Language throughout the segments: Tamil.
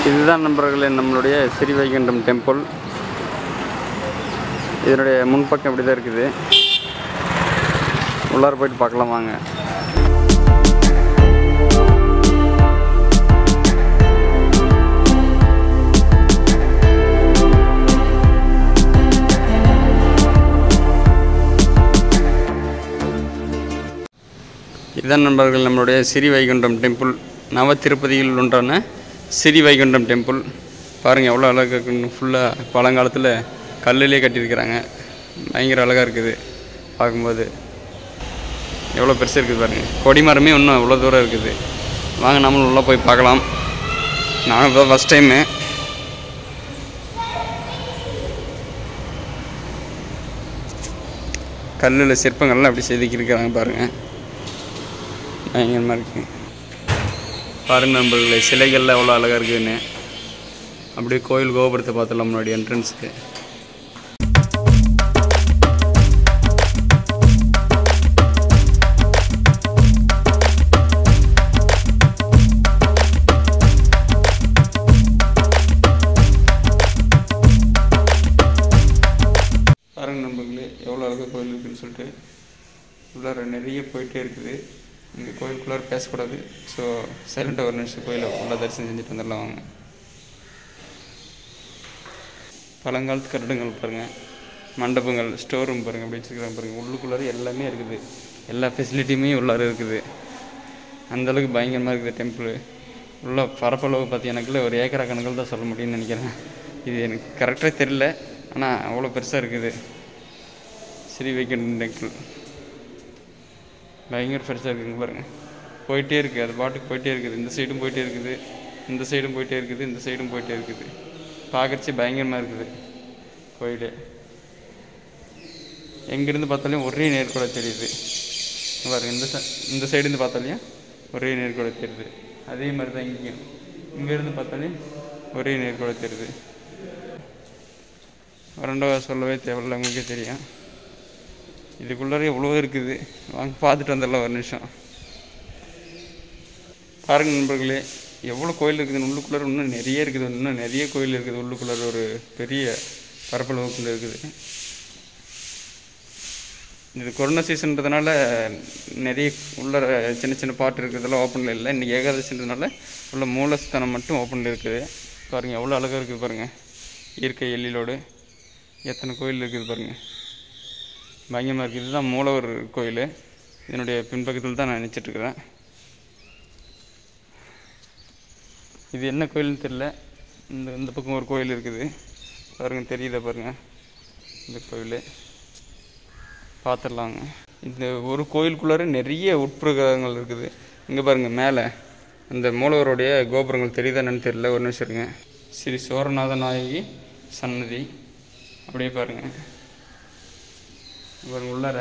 இதுதான் நண்பர்களே நம்மளுடைய ஸ்ரீ வைகுண்டம் டெம்பிள் இதனுடைய முன்பக்கம் இப்படி தான் இருக்குது உள்ளார போயிட்டு பார்க்கலாம் வாங்க இதுதான் நண்பர்கள் நம்மளுடைய ஸ்ரீ வைகுண்டம் டெம்பிள் நவ திருப்பதியில் ஒன்றான ஸ்ரீ வைகுண்டம் டெம்பிள் பாருங்கள் எவ்வளோ அழகாக இருக்குன்னு ஃபுல்லாக பழங்காலத்தில் கல்லுலேயே கட்டியிருக்கிறாங்க பயங்கர அழகாக இருக்குது பார்க்கும்போது எவ்வளோ பெருசாக இருக்குது பாருங்கள் கொடிமரமே இன்னும் எவ்வளோ தூரம் இருக்குது வாங்க நம்மளும் உள்ளே போய் பார்க்கலாம் நான் இப்போ ஃபஸ்ட் டைமு கல்லில் சிற்பங்கள்லாம் அப்படி செதுக்கியிருக்கிறாங்க பாருங்கள் பயங்கரமாக இருக்கு பாருங்க நண்பர்களே சிலைகள்லாம் எவ்வளோ அழகாக இருக்குதுன்னு அப்படியே கோயில் கோபுரத்தை பார்த்துடலாம் முன்னாடி என்ட்ரன்ஸுக்கு பாருங்க நண்பர்களே எவ்வளோ அழகாக கோயில் இருக்குன்னு சொல்லிட்டு உள்ளார நிறைய போயிட்டே இருக்குது இங்கே கோயிலுக்குள்ளார பேசக்கூடாது ஸோ சைலண்டாக ஒரு நிமிஷம் கோயிலை ஃபுல்லாக தரிசனம் செஞ்சுட்டு வந்துடலாம் வாங்க பழங்காலத்து கட்டடங்கள் பாருங்கள் மண்டபங்கள் ஸ்டோர் ரூம் பாருங்கள் அப்படி வச்சுருக்காங்க பாருங்கள் உள்ளுக்குள்ளார எல்லாமே இருக்குது எல்லா ஃபெசிலிட்டியுமே உள்ளார இருக்குது அந்தளவுக்கு பயங்கரமாக இருக்குது டெம்பிள் உள்ள பரப்பளவு பார்த்து எனக்குள்ள ஒரு ஏக்கரா கணக்கில் தான் சொல்ல முடியும்னு நினைக்கிறேன் இது எனக்கு கரெக்டாக தெரியல ஆனால் அவ்வளோ பெருசாக இருக்குது ஸ்ரீ வைகுண்டம் டெம்பிள் பயங்கர பெருசாக இருக்குங்க பாருங்க போயிட்டே இருக்குது அது பாட்டுக்கு போயிட்டே இருக்குது இந்த சைடும் போயிட்டே இருக்குது இந்த சைடும் போயிட்டே இருக்குது இந்த சைடும் போயிட்டே இருக்குது பார்க்கறச்சே பயங்கரமாக இருக்குது கோயிலே எங்கேருந்து பார்த்தாலும் ஒரே நேர்கோட தெரியுது இங்க பாருங்க இந்த ச இந்த சைடுந்து பார்த்தாலையும் ஒரே நேர்கோட தெரியுது அதே மாதிரி தான் இங்கேயும் இங்கேருந்து பார்த்தாலே ஒரே நேர்கோட தெரியுது ரெண்டாவது சொல்லவே தேவையில்ல உங்களுக்கே தெரியும் இதுக்குள்ளார எவ்வளோ இருக்குது வாங்க பார்த்துட்டு வந்துடலாம் ஒரு நிமிஷம் பாருங்க நண்பர்களே எவ்வளோ கோயில் இருக்குது உள்ளுக்குள்ளார இன்னும் நிறைய இருக்குது இன்னும் நிறைய கோயில் இருக்குது உள்ளுக்குள்ளார ஒரு பெரிய பரப்பளவுக்குள்ள இருக்குது இது கொரோனா சீசன்றதுனால நிறைய உள்ள சின்ன சின்ன பாட்டு இருக்கிறதெல்லாம் ஓப்பனில் இல்லை இன்றைக்கி ஏகாதசின்றதுனால உள்ள மூலஸ்தானம் மட்டும் ஓப்பனில் இருக்குது பாருங்கள் எவ்வளோ அழகாக இருக்குது பாருங்கள் இயற்கை எழிலோடு எத்தனை கோயில் இருக்குது பாருங்கள் பயங்கரமாக இருக்குது இதுதான் மூலவர் கோயில் இதனுடைய பின்பக்கத்தில் தான் நான் நினச்சிட்ருக்கிறேன் இது என்ன கோயில்னு தெரில இந்த இந்த பக்கம் ஒரு கோயில் இருக்குது பாருங்க தெரியுதா பாருங்க இந்த கோயில் பார்த்துடலாங்க இந்த ஒரு கோயிலுக்குள்ளார நிறைய உட்பிரகாரங்கள் இருக்குது இங்கே பாருங்க மேலே அந்த மூலவருடைய கோபுரங்கள் தெரியுதா என்னன்னு தெரியல ஒரு நிமிஷம் இருங்க ஸ்ரீ சோரநாத நாயகி சன்னதி அப்படியே பாருங்க பாருங்க உள்ளார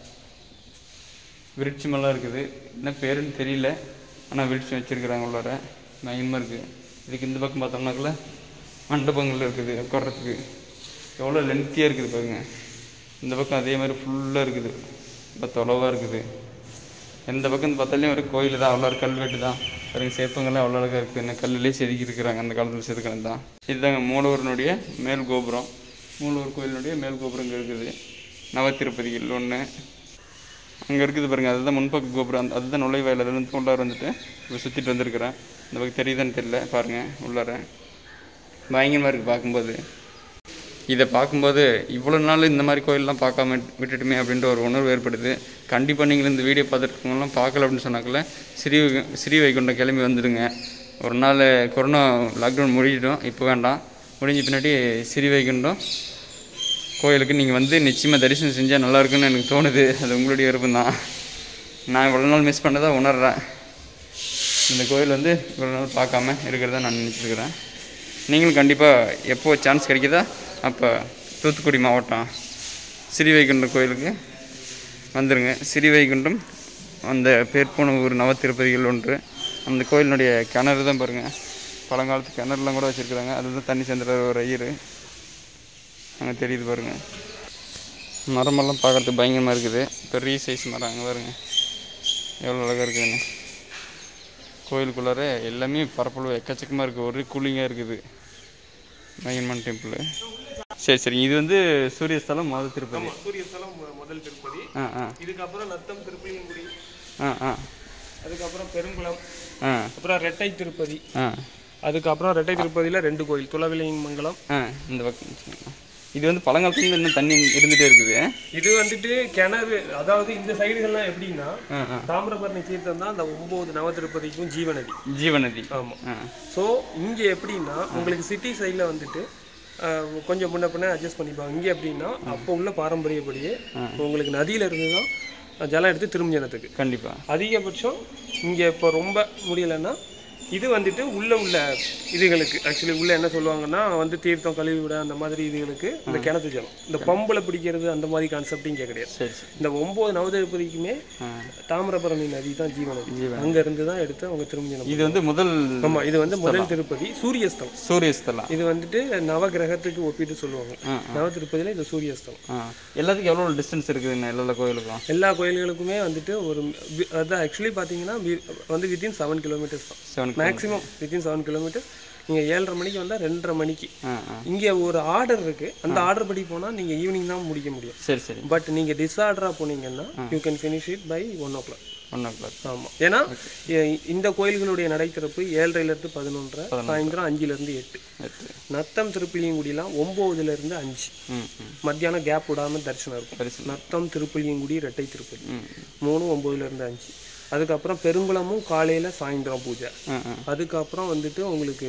விருட்சமெல்லாம் இருக்குது என்ன பேருன்னு தெரியல ஆனால் விருட்சம் வச்சுருக்குறாங்க உள்ளார பயங்கரமாக இருக்குது இதுக்கு இந்த பக்கம் பார்த்தோம்னாக்குள்ள மண்டபங்கள் இருக்குது உட்கார்றதுக்கு எவ்வளோ லென்த்தியாக இருக்குது பாருங்க இந்த பக்கம் அதே மாதிரி ஃபுல்லாக இருக்குது ரொம்ப தொலைவாக இருக்குது எந்த பக்கம் பார்த்தாலையும் ஒரு கோயில் தான் அவ்வளோ கல்வெட்டு தான் பாருங்க சிற்பங்கள்லாம் அவ்வளோ அழகாக இருக்குது என்ன கல்லுலேயே செதுக்கி இருக்கிறாங்க அந்த காலத்தில் செதுக்கினது தான் இதுதாங்க மூலவரனுடைய மேல் கோபுரம் மூலவர் கோயிலினுடைய மேல் கோபுரம் இங்கே இருக்குது நவத்திருப்பதியில் ஒன்று அங்கே இருக்குது பாருங்க அதுதான் முன்பக்க கோபுரம் அந்த அதுதான் நுழைவாயில் அதுலேருந்து உள்ளார வந்துட்டு இப்போ சுற்றிட்டு வந்திருக்கிறேன் இந்த பக்கம் தெரியுதான்னு தெரியல பாருங்கள் உள்ளார பயங்கரமாக இருக்குது பார்க்கும்போது இதை பார்க்கும்போது இவ்வளோ நாள் இந்த மாதிரி கோயிலெலாம் பார்க்காம விட்டுட்டுமே அப்படின்ற ஒரு உணர்வு ஏற்படுது கண்டிப்பாக நீங்கள் இந்த வீடியோ பார்த்துருக்கவங்களாம் பார்க்கல அப்படின்னு சொன்னாக்கல ஸ்ரீ வைகு- ஸ்ரீ வைகுண்டம் கிளம்பி வந்துடுங்க ஒரு நாள் கொரோனா லாக்டவுன் முடிஞ்சிடும் இப்போ வேண்டாம் முடிஞ்ச பின்னாடி ஸ்ரீ வைகுண்டம் கோயிலுக்கு நீங்கள் வந்து நிச்சயமாக தரிசனம் செஞ்சால் நல்லா இருக்குன்னு எனக்கு தோணுது அது உங்களுடைய விருப்பம் தான் நான் இவ்வளோ நாள் மிஸ் பண்ணதை உணர்றேன் இந்த கோயில் வந்து இவ்வளோ நாள் பார்க்காம இருக்கிறதா நான் நினச்சிருக்கிறேன் நீங்களும் கண்டிப்பாக எப்போ சான்ஸ் கிடைக்குதா அப்போ தூத்துக்குடி மாவட்டம் ஸ்ரீவைகுண்டம் கோயிலுக்கு வந்துடுங்க ஸ்ரீவைகுண்டம் அந்த பேர் போன ஊர் நவத்திருப்பதிகள் ஒன்று அந்த கோயிலினுடைய கிணறு தான் பாருங்கள் பழங்காலத்து கிணறுலாம் கூட வச்சுருக்குறாங்க அதுதான் தண்ணி சேர்ந்துற ஒரு ஐயர் அங்கே தெரியுது பாருங்கள் மரமெல்லாம் பார்க்கறதுக்கு பயங்கரமாக இருக்குது பெரிய சைஸ் மரம் அங்கே பாருங்க எவ்வளோ அழகாக இருக்குதுன்னு கோயிலுக்குள்ளார எல்லாமே பரப்பளவு எக்கச்சக்கமாக இருக்குது ஒரே கூலிங்காக இருக்குது மையன்மன் டெம்பிள் சரி சரி இது வந்து சூரிய ஸ்தலம் மாத திருப்பதி சூரியஸ்தலம் மு- முதல் திருப்பதி ஆ ஆ இதுக்கப்புறம் நத்தம் திருப்புளியங்குடி ஆ ஆ அதுக்கப்புறம் பெருங்குளம் ஆ அப்புறம் ரெட்டை திருப்பதி ஆ அதுக்கப்புறம் ரெட்டை திருப்பதியில் ரெண்டு கோயில் துளவிலிங்கமங்கலம் ஆ இந்த பக்கம் வச்சுக்கோங்க. இது வந்து பழங்காலத்துல இன்னும் தண்ணி இருந்துகிட்டே இருக்குது இது வந்துட்டு கிணறு அதாவது இந்த சைடுகள்லாம் எப்படின்னா ஆ ஆ தாமிரபரணி தீர்த்தம் தான் அந்த ஒன்பது நவ திருப்பதிக்கும் ஜீவநதி ஜீவநதி ஆமாம் ஆ ஸோ இங்கே எப்படின்னா உங்களுக்கு சிட்டி சைடில் வந்துட்டு அஹ், கொஞ்சம் முன்ன பின்ன அட்ஜஸ்ட் பண்ணிப்பாங்க இங்கே எப்படின்னா அப்போ உள்ள பாரம்பரியப்படியே உங்களுக்கு நதியில இருந்து தான் ஜலம் எடுத்து திருமஞ்சனத்துக்கு கண்டிப்பாக அதிகபட்சம் இங்கே இப்போ ரொம்ப முடியலைன்னா இது வந்துட்டு உள்ள உள்ள இதுகளுக்கு ஆக்சுவலி உள்ள என்ன சொல்லுவாங்கன்னா வந்து தீர்த்தம் கழுவி விட அந்த மாதிரி இதுகளுக்கு இந்த கிணத்து ஜலம் இந்த பம்பில் பிடிக்கிறது அந்த மாதிரி கான்செப்ட் இங்கே கிடையாது சரி சரி இந்த ஒன்பது நவதிருப்பதிக்குமே தாமிரபரணி நதி தான் ஜீவநதி அங்க இருந்து தான் எடுத்து அவங்க திருமஞ்சனம் இது வந்து முதல் ஆமா இது வந்து முதல் திருப்பதி சூரியஸ்தலம் சூரியஸ்தலம் இது வந்துட்டு நவ கிரகத்துக்கு ஒப்பிட்டு சொல்லுவாங்க ஆ, நவ திருப்பதியில இது சூரியஸ்தலம் ஆ எல்லாத்துக்கும் எவ்வளோ டிஸ்டன்ஸ் இருக்குதுண்ணா எல்லா கோயிலுக்கும் எல்லா கோயில்களுக்குமே வந்துட்டு ஒரு வி- அதான் ஆக்சுவலி பார்த்தீங்கன்னா வி- வந்து வித்தின் செவன் கிலோமீட்டர்ஸ் தான் seven maximum within seven kilometre நீங்கள் ஏழரை மணிக்கு வந்தால் ரெண்டரை மணிக்கு ஆ ஆ இங்கே ஒரு ஆர்டர் இருக்கு அந்த ஆர்டர் படி போனால் நீங்கள் ஈவினிங் தான் முடிக்க முடியும் சரி சரி பட் நீங்கள் டிஸ்ஆர்டராக போனீங்கன்னா you can finish it by one o'clock one o'clock ஆமாம் ஏன்னா எ- இந்த கோயில்களுடைய நடைத்திறப்பு ஏழரைலேருந்து பதினொன்றரை சாயந்தரம் அஞ்சுலேருந்து எட்டு எட்டு நத்தம் திருப்புளியங்குடிலாம் ஒம்போதுலேருந்து அஞ்சு ம் ம் மத்தியானம் கேப் விடாமல் தரிசனம் இருக்கும் தரிசனம். நத்தம் திருப்புளியங்குடி ரெட்டை திருப்பதி ம் மூணு ஒம்போதுலேருந்து அஞ்சு அதுக்கப்புறம் பெருங்குளமும் காலையில் சாயந்தரம் பூஜை ஆ ஆ அதுக்கப்புறம் வந்துட்டு உங்களுக்கு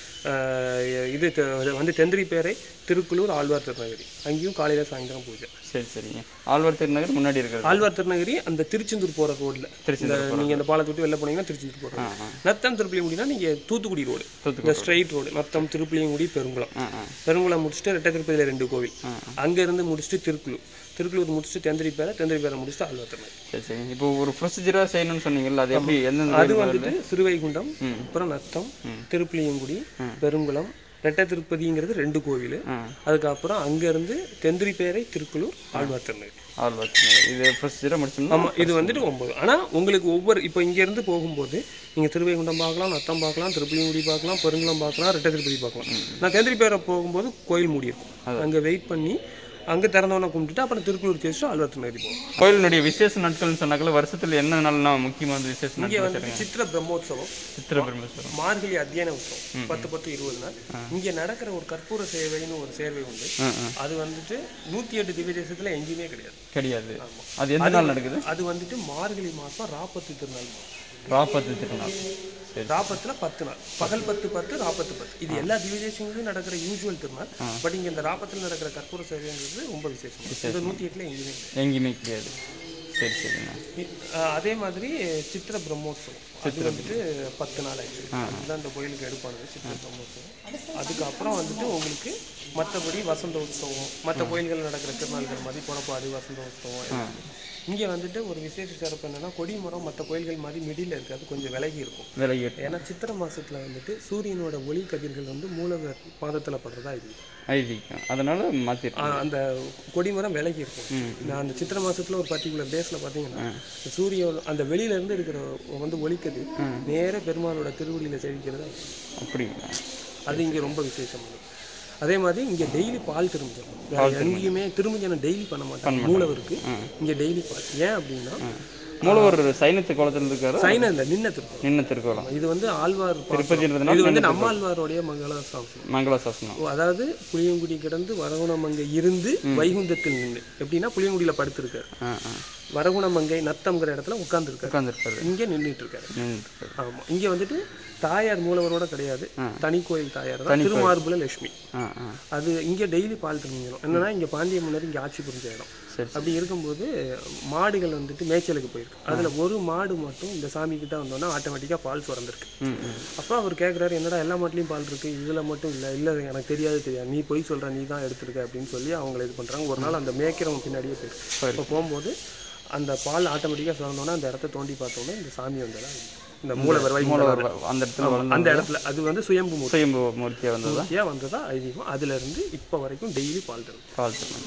ஆஹ், இது தெ- வந்து தெந்திரிப்பேரை திருக்குளூர் ஆழ்வார் திருநகரி அங்கேயும் காலையில் சாயந்தரம் பூஜை சரி சரிங்க ஆழ்வார் திருநகர் முன்னாடி இருக்கிறது ஆழ்வார் திருநகரி அந்த திருச்செந்தூர் போகிற ரோட்டில் இந்த நீங்கள் இந்த பாலத்தை விட்டு வெளில போனீங்கன்னா திருச்செந்தூர் போகிறோம் நத்தம் திருப்புளியங்குடினா நீங்கள் தூத்துக்குடி ரோடு இந்த ஸ்ட்ரைட் ரோடு நத்தம் திருப்புளியங்குடி பெருங்குளம் ஆ ஆ பெருங்குளம் முடிச்சுட்டு ரெட்டை திருப்பதியில் ரெண்டு கோவில் அங்கேருந்து முடிச்சுட்டு திருக்குளூர் திருக்குளூர் முடிச்சுட்டு தெந்திரிப்பேரை தெந்திரிப்பேரை முடிச்சுட்டு ஆழ்வார் திருநகரி சரி சரி இப்போ ஒரு ப்ரொசீஜராக செய்யணும்னு சொன்னீங்கல்ல அது எப்படி எந்தெந்த அது வந்துட்டு சிறுவைகுண்டம் அப்புறம் நத்தம் திருப்புளியங்குடி பெருங்குளம் ரெட்டை திருப்பதிங்கிறது ரெண்டு கோவில் ஆ அதுக்கப்புறம் அங்கேருந்து தெந்திரிப்பேரை திருக்குளூர் ஆழ்வார் திருநகரி ஆழ்வார் திருநகர் இது ப்ரொசீஜராக முடிச்சோம்னா ஆமாம் இது வந்துட்டு ஒம்பது ஆனால் உங்களுக்கு ஒவ்வொரு இப்போ இங்கேருந்து போகும்போது நீங்கள் திருவைகுண்டம் பார்க்கலாம் நத்தம் பார்க்கலாம் திருப்புளியங்குடி பார்க்கலாம் பெருங்குளம் பார்க்கலாம் ரெட்டை திருப்பதி பார்க்கலாம் நான் தெந்திரிப்பேரை போகும்போது கோயில் மூடி இருக்கும் அங்கே வெயிட் பண்ணி அங்கே திறந்தவனை கும்பிட்டுட்டு அப்புறம் திருக்குளூர் தேய்ச்சிட்டு ஆழ்வார் திருநகரி போகும் கோயிலினுடைய விசேஷ நாட்கள்னு சொன்னாக்கல வருஷத்தில் என்ன நாள்னா முக்கியமான விசேஷ இங்கே நாட்கள் வந்து சித்திர பிரம்மோற்சவம் சித்திர பிரம்மேஸ்வரம் மார்கழி அத்தியன உற்சவம் பத்து பத்து இருபது நாள் இங்க நடக்கிற ஒரு கற்பூர சேவைன்னு ஒரு சேர்வை உண்டு ஆ ஆ அது வந்துட்டு நூத்தி எட்டு திவ்ய தேசத்துல எங்கேயுமே கிடையாது கிடையாது அது எந்த நாள் நடக்குது அது வந்துட்டு மார்கழி மாசம் ராப்பத்து திருநாள் ராப்பத்து திருநாள் சரி ராப்பத்துல பத்து நாள் பகல் பத்து பத்து ராப்பத்து பத்து இது எல்லா திவ்ய தேசங்களையும் நடக்கிற யூஸ்வல் திருநாள் பட் இங்க இந்த ராப்பத்துல நடக்கிற கற்பூர சேவைங்கிறது ரொம்ப விசேஷம் இந்த நூத்தி எட்டுல எங்கேயுமே கிடையாது எங்கேயுமே கிடையாது சரி சரிண்ணா இ- அஹ் அதே மாதிரி சித்திர பிரம்மோற்சவம் அது வந்துட்டு பத்து நாள் ஆயிடுச்சு அதுதான் இந்த கோயிலுக்கு எடுப்பானது சித்திர பிரம்மோற்சவம் அதுக்கப்புறம் வந்துட்டு உங்களுக்கு மற்றபடி வசந்த உற்சவம் மற்ற கோயில்கள் நடக்கிற திருநாள்கள் மாதிரி புறப்பாடு வசந்த உற்சவம் இங்கே வந்துட்டு ஒரு விசேஷ சிறப்பு என்னன்னா கொடிமரம் மற்ற கோயில்கள் மாதிரி மிடில் இருக்காது கொஞ்சம் விலகி இருக்கும் விலகி ஏன்னா சித்திரை மாசத்துல வந்துட்டு சூரியனோட ஒளி கதிர்கள் வந்து மூலவர் பாதத்துல படுறதா இது ஐதீகம் அதனால மாற்றிருக்கோம் அந்த கொடிமரம் விலகி இருக்கும் நான் அந்த சித்திரை மாசத்துல ஒரு பர்டிகுலர் டேஸ்ல பாத்தீங்கன்னா சூரிய அந்த வெளியில இருந்து இருக்கிற வந்து ஒளிக்கது நேரா பெருமாளோட திருவடியில செழிக்கிறதா அப்படிங்களா அது இங்க ரொம்ப விசேஷம் அதே மாதிரி இங்க டெய்லி பால் திரும்பணும் வேற எங்கேயுமே திருமஞ்சனம் டெய்லி பண்ண மாட்டாங்க மூலவருக்கு இங்க டெய்லி பால் ஏன் அப்படின்னா மூலவர் சைனத்து குளத்தில் இருக்காரு சைனா இல்ல நின்ன திருப்பம் நின்ன திருக்கோலம் இது வந்து ஆழ்வார் பாசனம். திருப்பதின்றதுனால இது வந்து நம்ம ஆழ்வாருடைய மங்கள சாசனம் மங்கள சாசனம் ஓ, அதாவது புளியங்குடி கிடந்து வரகுணமங்கை இருந்து வைகுந்தத்தில் நின்று எப்படின்னா புளியங்குடியில படுத்திருக்காரு ஆ ஆ வரகுணமங்கை நத்தம்ங்கிற இடத்துல உட்கார்ந்துருக்காரு உட்காந்துருக்காரு இங்க நின்றுட்டு இருக்காரு நின்றுருக்காரு ஆமா இங்க வந்துட்டு தாயார் மூலவரோட கிடையாது தனி கோயில் தாயார் தான் திருமார்புல லட்சுமி ஆ ஆ அது இங்க டெய்லி பால் திரும்பிடும் என்னன்னா இங்க பாண்டிய மன்னர் இங்க ஆட்சி புரிஞ்ச இடம் சரி அப்படி இருக்கும்போது மாடுகள் வந்துட்டு மேய்ச்சலுக்கு போயிருக்கு அதுல ஒரு மாடு மட்டும் இந்த சாமி கிட்ட வந்தோன்னா ஆட்டோமேட்டிக்கா பால் சுரந்திருக்கு ம் ம் அப்போ அவர் கேட்குறாரு என்னடா எல்லா மாட்டுலையும் பால் இருக்கு இதுல மட்டும் இல்லை இல்லை எனக்கு தெரியாது தெரியாது நீ போய் சொல்ற நீ தான் எடுத்திருக்க அப்படின்னு சொல்லி அவங்கள இது பண்றாங்க ஒரு நாள் அந்த மேய்க்கிறவங்க பின்னாடியே போயிருக்கு இப்போ போகும்போது அந்த பால் ஆட்டோமேட்டிக்காக சுரந்தோன்னா அந்த இடத்த தோண்டி பார்த்தோன்னே இந்த சாமி வந்ததா இந்த மூலவர் வைகுண்ட மூலவர் அந்த இடத்துல வளர்ந்து அந்த இடத்துல அது வந்து சுயம்பு மூர்த்தி சுயம்பு மூர்த்தியாக வந்ததா மூர்த்தியாக வந்ததா ஐதீகம் அதுல இருந்து இப்போ வரைக்கும் டெய்லி பால் தரும் பால் திருநங்கை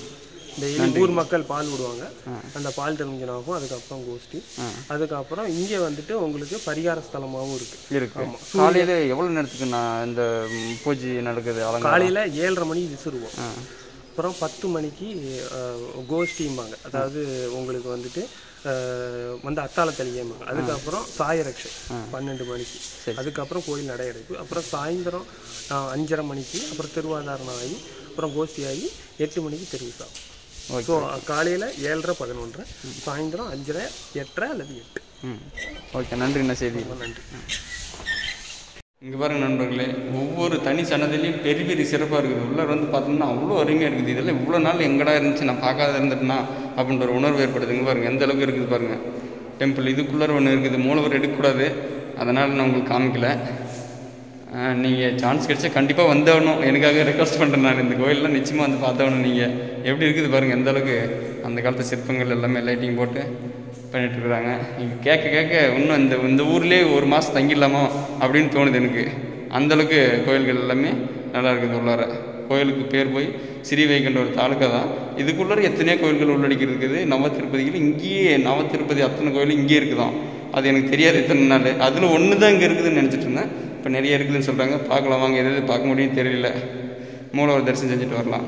டெய்லி ஊர் மக்கள் பால் விடுவாங்க அந்த பால் தெரிஞ்சனாகும் அதுக்கப்புறம் கோஷ்டி அதுக்கப்புறம் இங்கே வந்துட்டு உங்களுக்கு பரிகார ஸ்தலமாகவும் இருக்குது இருக்கு காலையில் எவ்வளோ நேரத்துக்கு நான் இந்த ம், பூஜை நடக்குது அலங்காரம் காலையில் ஏழரை மணிக்கு விசிறுவோம் அப்புறம் பத்து மணிக்கு அஹ், கோஷ்டிம்பாங்க அதாவது உங்களுக்கு வந்துட்டு அஹ், வந்து அத்தாள தெளியம்பாங்க அதுக்கப்புறம் சாயரக்ஷை பன்னெண்டு மணிக்கு அதுக்கப்புறம் கோயில் நடை அடைப்பு அப்புறம் சாயந்தரம் அஹ், அஞ்சரை மணிக்கு அப்புறம் திருவாதாரணம் ஆகி அப்புறம் கோஷ்டி ஆகி எட்டு மணிக்கு திருவிழா ஸோ காலையில் ஏழரை பதினொன்றரை சாயந்தரம் அஞ்சரை எட்டரை அல்லது எட்டு ம் ஓகே நன்றி என்ன செய்தி நன்றி இங்கே பாருங்க நண்பர்களே ஒவ்வொரு தனி சன்னதிலையும் பெரிய பெரிய சிறப்பாக இருக்குது உள்ளே வந்து பார்த்தோம்னா அவ்வளோ அருமையாக இருக்குது இதெல்லாம் இவ்வளோ நாள் எங்கடா இருந்துச்சு நான் பார்க்காத இருந்துட்டேனா அப்படின்ற ஒரு உணர்வு ஏற்படுது இங்கே பாருங்க எந்த அளவுக்கு இருக்குது பாருங்க டெம்பிள் இதுக்குள்ளார ஒன்று இருக்குது மூலவர் எடுக்கக்கூடாது அதனால் நான் உங்களுக்கு காமிக்கல நீங்கள் சான்ஸ் கிடைச்சா கண்டிப்பாக வந்தாகணும் எனக்காக ரெக்வஸ்ட் பண்ணுறேன் நான் இந்த கோயிலெலாம் நிச்சயமாக வந்து பார்த்தாகணும் நீங்கள் எப்படி இருக்குது பாருங்கள் எந்த அளவுக்கு அந்த காலத்து சிற்பங்கள் எல்லாமே லைட்டிங் போட்டு பண்ணிட்டு இருக்கிறாங்க நீங்கள் கேட்க கேட்க இன்னும் இந்த இந்த ஊர்லேயே ஒரு மாதம் தங்கிடலாமா அப்படின்னு தோணுது எனக்கு அந்த அளவுக்கு கோயில்கள் எல்லாமே நல்லா இருக்குது உள்ளார கோயிலுக்கு பேர் போய் ஸ்ரீ வைகுண்ட ஒரு தாலுக்கா தான் இதுக்குள்ளார எத்தனையோ கோயில்கள் உள்ளடக்கி இருக்குது நவ திருப்பதிகள் இங்கேயே நவ திருப்பதி அத்தனை கோயில் இங்கேயே இருக்குதாம் அது எனக்கு தெரியாது இத்தனை நாள் அதில் ஒன்று தான் இங்கே இருக்குதுன்னு நினச்சிட்டு இருந்தேன் இப்போ நிறைய இருக்குதுன்னு சொல்கிறாங்க பார்க்கலாம் வாங்க எது எது பார்க்க முடியும் தெரியல மூலவர் தரிசனம் செஞ்சுட்டு வரலாம்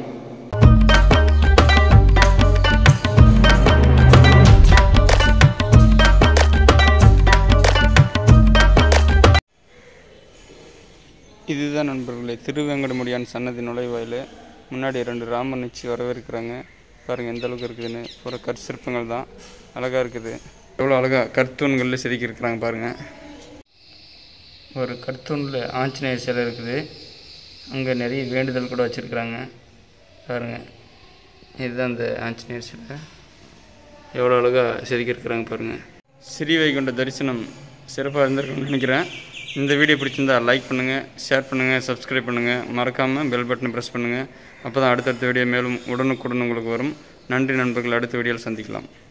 இதுதான் நண்பர்களே திருவேங்கடமுடியான் சன்னதி நுழைவாயில் முன்னாடி ரெண்டு ராமன் வச்சு வரவேற்கிறாங்க பாருங்கள் எந்த அளவுக்கு இருக்குதுன்னு ஒரு கற்சிற்பங்கள் தான் அழகாக இருக்குது எவ்வளோ அழகாக கற்தூண்களில் செதுக்கி இருக்கிறாங்க பாருங்கள் ஒரு கற்தூணில் ஆஞ்சநேயர் சிலை இருக்குது அங்கே நிறைய வேண்டுதல் கூட வச்சுருக்குறாங்க பாருங்கள் இதுதான் அந்த ஆஞ்சநேயர் சிலை எவ்வளோ அழகாக செதுக்கியிருக்கிறாங்க பாருங்கள் ஸ்ரீ வைகுண்ட தரிசனம் சிறப்பாக இருந்திருக்கும்னு நினைக்கிறேன் இந்த வீடியோ பிடிச்சிருந்தா லைக் பண்ணுங்கள் ஷேர் பண்ணுங்கள் சப்ஸ்கிரைப் பண்ணுங்கள் மறக்காமல் பெல் பட்டனை ப்ரெஸ் பண்ணுங்கள் அப்போ தான் அடுத்தடுத்த வீடியோ மேலும் உடனுக்குடன் உங்களுக்கு வரும் நன்றி நண்பர்கள் அடுத்த வீடியோவில் சந்திக்கலாம்